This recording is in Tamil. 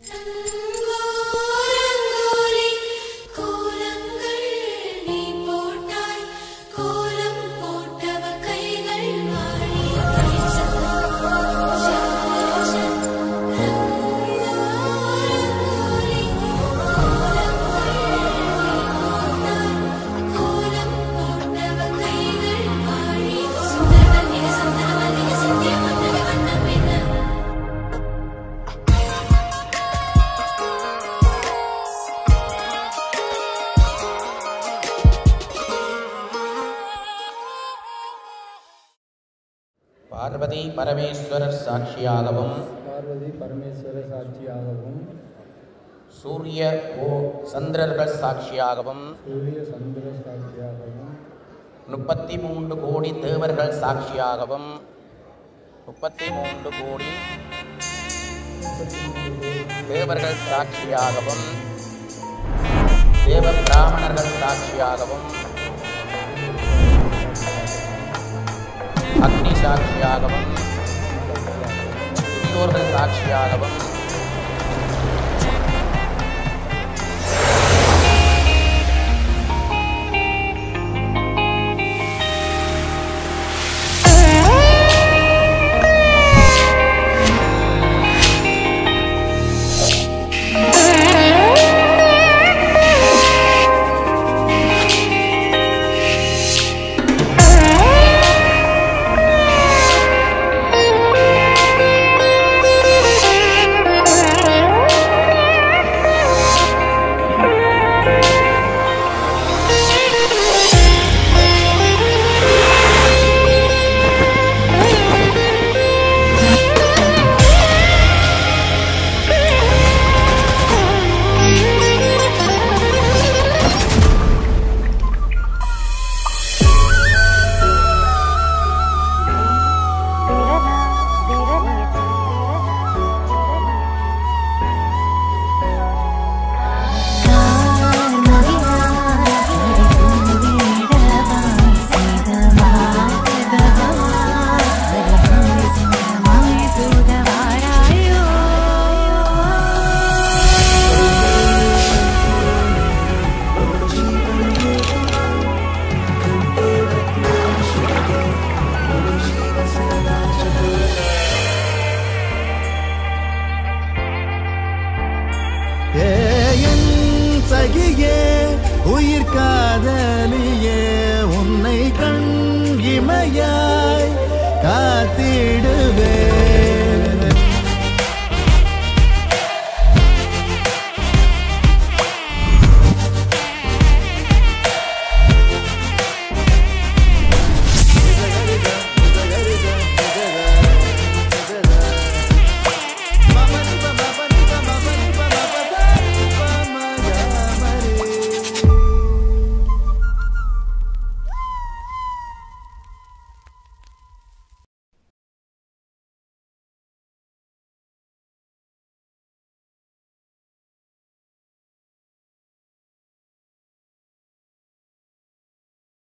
ரங்கோலி கோலங்கள் நீ போட்டாய் கோலம் போட்டவ கைகள் வாழி ரங்கோலி கோலம் போட்டவ கைகள் வாழி சுந்தரவல்லி சுந்தரவல்லி சிந்திய மன்னக வண்ணம் என்ன பார்வதி பரமேஸ்வரர் சாட்சியாகவும் பார்வதி பரமேஸ்வர சாட்சியாகவும் சூரிய ஓ சந்திரர்கள் சாட்சியாகவும் சூரிய சந்திர சாட்சியாகவும் முப்பத்தி மூன்று கோடி தேவர்கள் சாட்சியாகவும் முப்பத்தி மூன்று கோடி தேவர்கள் சாட்சியாகவும் தேவ பிராமணர்கள் சாட்சியாகவும் அக்னி சாட்சியாகவும் முதியோர்கள் சாட்சியாகவும் ஏன் சகியே உயிர் காதலியே உன்னை கண் இமையாய் காத்திடுவே